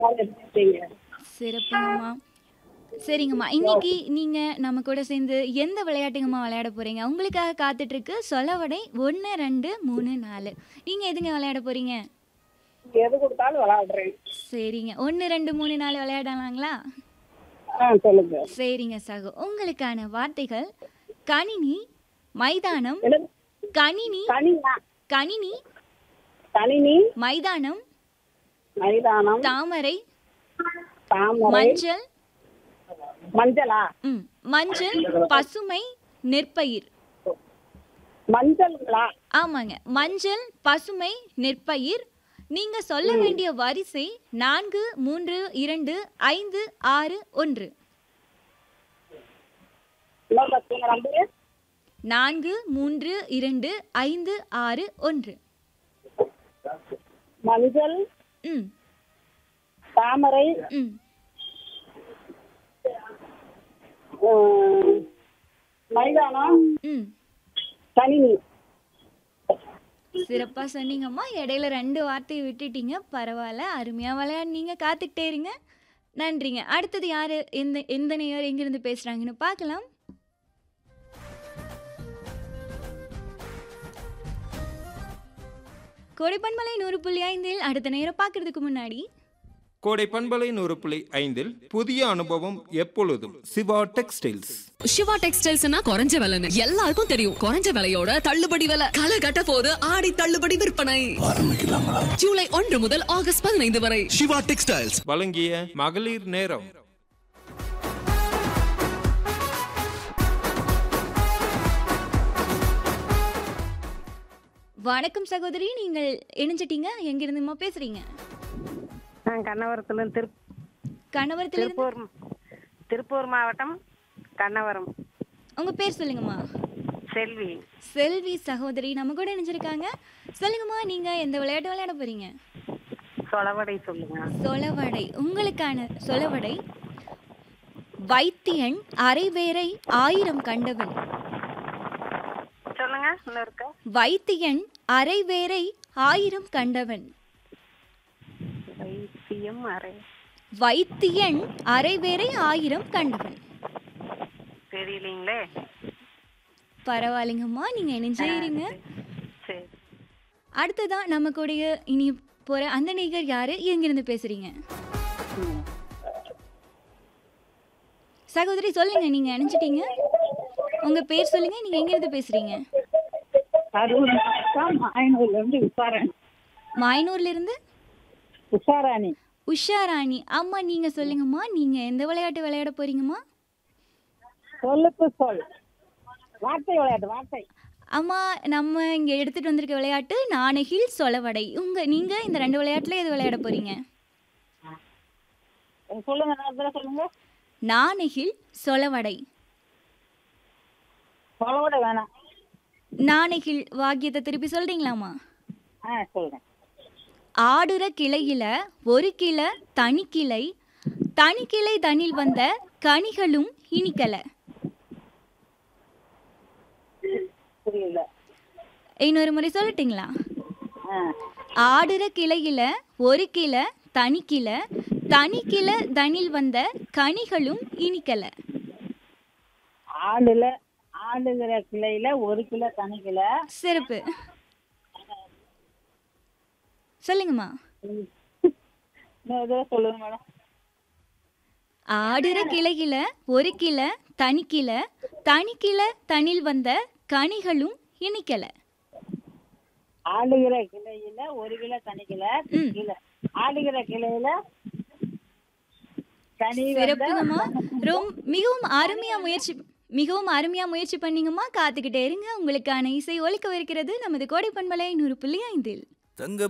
கால் எடுத்துட்டீங்க சிறப்புங்கம்மா சரிங்கம்மா இன்னைக்கு நீங்க நம்ம கூட சேர்ந்து எந்த விளையாட்டுங்கம்மா விளையாட போறீங்க உங்களுக்காக காத்துட்டு இருக்கு சொலவடை ஒன்று ரெண்டு மூணு நாலு நீங்க எதுங்க விளையாட போறீங்க எது கொடுத்தாலும் விளையாடுறேன் சரிங்க ஒன்று ரெண்டு மூணு நாலு விளையாடலாங்களா ஆ சொல்லுங்க சரிங்க சகோ உங்களுக்கான வார்த்தைகள் கணினி மைதானம் என்னது கணினி கனியா கணினி கணினி மைதானம் மைதானம் தாமரை தாமரை மஞ்சள் மஞ்சளா ம் மஞ்சள் பசுமை நெற்பயிர் மஞ்சள்ங்களா ஆமாங்க மஞ்சள் பசுமை நெற்பயிர் நீங்க சொல்ல வேண்டிய வரிசை நான்கு மூன்று இரண்டு ஐந்து ஆறு ஒன்று என்ன பசங்க நம்பரு நான்கு மூன்று இரண்டு ஐந்து ஆறு ஒன்று மஞ்சள் ம் தாமரை ம் ஆ, மைதானம் ம் கணினி சிறப்பாக சொன்னீங்கம்மா இடையில ரெண்டு வார்த்தையை விட்டுட்டீங்க பரவாயில்ல அருமையாக விளையாடுனீங்க காத்துக்கிட்டே இருங்க நன்றிங்க அடுத்தது யார் எந்த எந்த நேயர் எங்கிருந்து பேசுகிறாங்கன்னு பார்க்கலாம் கொடைப்பன்மலை நூறு புள்ளி ஐந்தில் அடுத்த நேரம் பார்க்கறதுக்கு முன்னாடி கோடை பண்பலை நூறு புள்ளி ஐந்தில் புதிய அனுபவம் எப்பொழுதும் சிவா டெக்ஸ்டைல்ஸ் சிவா டெக்ஸ்டைல்ஸ்னா குறைஞ்ச விலைன்னு எல்லாருக்கும் தெரியும் குறைஞ்ச விலையோட தள்ளுபடி விலை களை கட்ட போது ஆடி தள்ளுபடி விற்பனை ஜூலை ஒன்று முதல் ஆகஸ்ட் பதினைந்து வரை சிவா டெக்ஸ்டைல்ஸ் வழங்கிய மகளிர் நேரம் வணக்கம் சகோதரி நீங்கள் இணைஞ்சிட்டீங்க எங்கிருந்துமா பேசுறீங்க நான் கண்ணவரத்துல திரு கணவரத்திலிருந்து திருப்பூர் திருப்பூர் மாவட்டம் கண்ணவரம் உங்க பேர் சொல்லுங்கம்மா செல்வி செல்வி சகோதரி நம்ம கூட இணைஞ்சிருக்காங்க சொல்லுங்கம்மா நீங்க எந்த விளையாட்டு விளையாட போறீங்க சொலவடை சொல்லுங்க சொலவடை உங்களுக்கான சொலவடை வைத்தியன் அரைவேரை ஆயிரம் கண்டவன் சொல்லுங்க இன்னும் இருக்க வைத்தியன் அரைவேரை ஆயிரம் கண்டவன் வைத்தியம் அறை வைத்தியன் அரைவேரை ஆயிரம் கண்டவன் தெரியலீங்களே பரவாயில்லைங்கம்மா நீங்க இணைஞ்சே இருங்க சரி அடுத்ததான் நம்ம கூடய இனி போற அந்த நிகர் யாரு எங்கிருந்து பேசுறீங்க சகோதரி சொல்லுங்க நீங்க நினைச்சிட்டீங்க உங்க பேர் சொல்லுங்க நீங்க எங்கிருந்து பேசுறீங்க கரூர் மாவட்டம் மாயனூர்ல இருந்து உஷாராணி மாயனூர்ல இருந்து உஷாராணி உஷாராணி அம்மா நீங்க சொல்லுங்கம்மா நீங்க எந்த விளையாட்டு விளையாட போறீங்கம்மா சொல்லுக்கு சொல் வார்த்தை விளையாட்டு வார்த்தை அம்மா நம்ம இங்க எடுத்துட்டு வந்திருக்க விளையாட்டு நாணகில் சொலவடை உங்க நீங்க இந்த ரெண்டு விளையாட்டுல எது விளையாட போறீங்க சொல்லுங்க நான் இதுல சொல்லுங்க நாணகில் சொலவடை சொல்லவிட வேணாம் நாணகில் வாக்கியத்தை திருப்பி சொல்றீங்களாம்மா ஆ சொல்றேன் ஆடுற கிளையில ஒரு கிளை தனி கிளை தனி கிளை தனில் வந்த கனிகளும் இனிக்கல புரியல இன்னொரு முறை சொல்லட்டுங்களா ஆ ஆடுற கிளையில ஒரு கிளை தனி கிளை தனி கிளை தனில் வந்த கனிகளும் இனிக்கல ஆளுல ஆளுகிற கிளையில ஒரு கிலோ தனி கிலோ சிறப்பு சொல்லுங்கம்மா இன்னும் எதுவும் சொல்லுங்க மேடம் ஆடுற கிளையில ஒரு கிளை தனி கிளை தனி கிளை தனில் வந்த கனிகளும் இனிக்கல ஆளுகிற கிளையில ஒரு கிலோ தனி கிலோ ம். கிலோ ஆளுகிற கிளையில தனி சிறப்புங்கம்மா ரொம் மிகவும் அருமையா முயற்சி மிகவும் அருமையா முயற்சி பண்ணீங்கம்மா காத்துக்கிட்டே இருங்க உங்களுக்கான இசை ஒலிக்கவிருக்கிறது நமது கோடை பண்பலை நூறு புள்ளி ஐந்தில் தங்க